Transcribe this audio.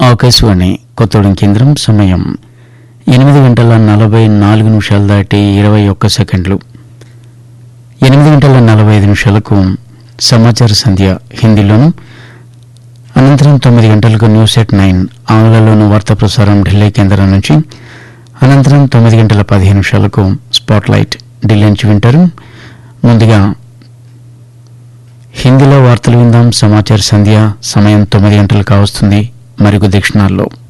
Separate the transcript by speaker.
Speaker 1: ఆకాశవాణి కొత్తగూడెం కేంద్రం సమయం ఎనిమిది గంటల నలభై నాలుగు నిమిషాలు దాటి ఇరవై ఒక్క సెకండ్లు ఎనిమిది గంటల నలభై ఐదు నిమిషాలకు సమాచార సంధ్య హిందీలోను అనంతరం తొమ్మిది గంటలకు న్యూస్ ఎట్ నైన్ ఆంగ్లంలోను వార్తా ప్రసారం ఢిల్లీ కేంద్రం నుంచి అనంతరం తొమ్మిది గంటల పదిహేను నిమిషాలకు స్పాట్ లైట్ ఢిల్లీ నుంచి వింటారు ముందుగా హిందీలో వార్తలు విందాం సమాచార సంధ్య సమయం తొమ్మిది గంటలు కావస్తుంది మరికొద్ది క్షణాల్లో